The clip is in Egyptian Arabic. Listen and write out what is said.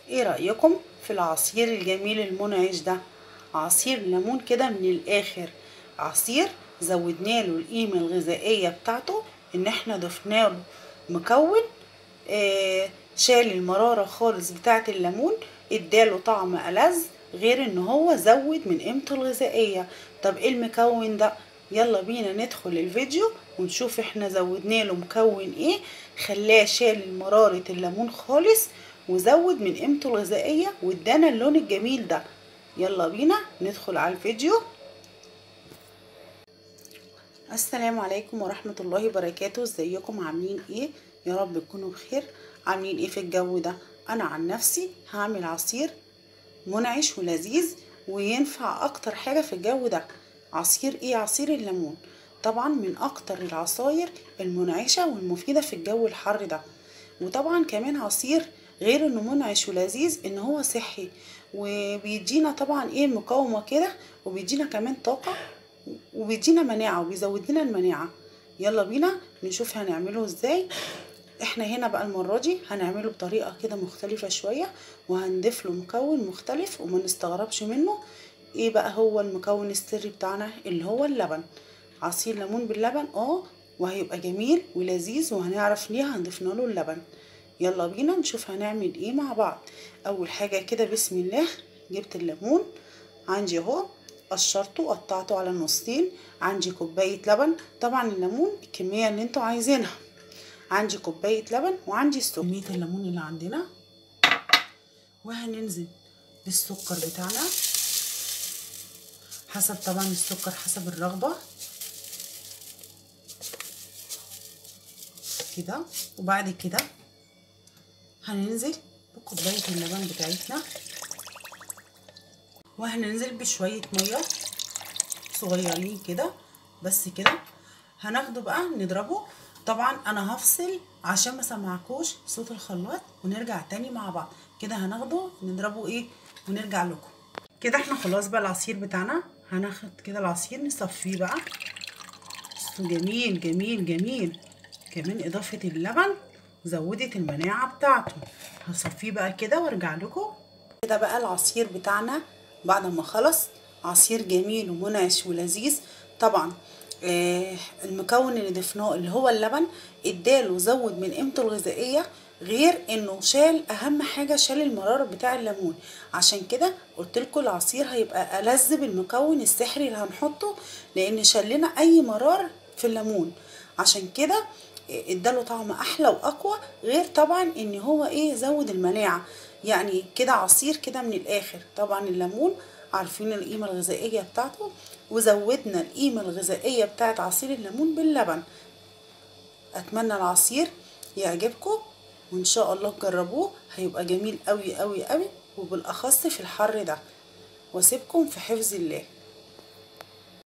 ايه رأيكم في العصير الجميل المنعش ده عصير ليمون كده من الاخر عصير زودنا له القيمة الغذائية بتاعته ان احنا ضفنا له مكون آه شال المرارة خالص بتاعة الليمون اداله طعم ألذ غير ان هو زود من قيمته الغذائية طب ايه المكون ده يلا بينا ندخل الفيديو ونشوف احنا زودنا له مكون ايه خلاه شال مرارة الليمون خالص وزود من قيمته الغذائية وادانا اللون الجميل ده يلا بينا ندخل على الفيديو السلام عليكم ورحمة الله وبركاته ازيكم عاملين ايه يا رب تكونوا بخير عاملين ايه في الجو ده انا عن نفسي هعمل عصير منعش ولذيذ وينفع اكتر حاجة في الجو ده عصير ايه عصير الليمون طبعا من اكتر العصاير المنعشة والمفيدة في الجو الحر ده وطبعا كمان عصير غير انه منعش ولذيذ ان هو صحي وبيدينا طبعا ايه مقاومة كده وبيدينا كمان طاقة وبيدينا مناعة وبيزود لنا المناعة يلا بينا نشوف هنعمله ازاي احنا هنا بقى المرة دي هنعمله بطريقة كده مختلفة شوية وهنضيف له مكون مختلف وما نستغربش منه ايه بقى هو المكون السري بتاعنا اللي هو اللبن عصير ليمون باللبن اه وهيبقى جميل ولذيذ وهنعرف ليه هنضيفنا له اللبن يلا بينا نشوف هنعمل ايه مع بعض اول حاجة كده بسم الله جبت الليمون عندي اهو قشرته وقطعته على نصين عندي كوباية لبن طبعا الليمون الكمية اللي انتوا عايزينها عندي كوباية لبن وعندي السكر كمية الليمون اللي عندنا وهننزل بالسكر بتاعنا حسب طبعا السكر حسب الرغبة كده وبعد كده هننزل بكوباية اللبن بتاعتنا وهننزل بشوية مية صغيرين كده بس كده هناخده بقى نضربه طبعا انا هفصل عشان ما سمعكوش صوت الخلاط ونرجع تاني مع بعض كده هناخده نضربه ايه ونرجع لكم كده احنا خلاص بقى العصير بتاعنا هناخد كده العصير نصفيه بقى جميل جميل جميل كمان اضافة اللبن زودت المناعة بتاعته هصفيه بقى كده وارجع لكم كده بقى العصير بتاعنا بعد ما خلص عصير جميل ومنعش ولذيذ طبعا آه المكون اللي ضفناه اللي هو اللبن اداله زود من قيمته الغذائيه غير انه شال اهم حاجه شال المراره بتاع الليمون عشان كده قلت لكم العصير هيبقى ألذ بالمكون السحري اللي هنحطه لان شال لنا اي مرار في الليمون عشان كده اداله طعم احلى واقوى غير طبعا ان هو ايه زود المناعه يعني كده عصير كده من الاخر طبعا الليمون عارفين القيمه الغذائيه بتاعته وزودنا القيمه الغذائيه بتاعت عصير الليمون باللبن اتمنى العصير يعجبكم وان شاء الله تجربوه هيبقى جميل قوي قوي قوي وبالاخص في الحر ده واسيبكم في حفظ الله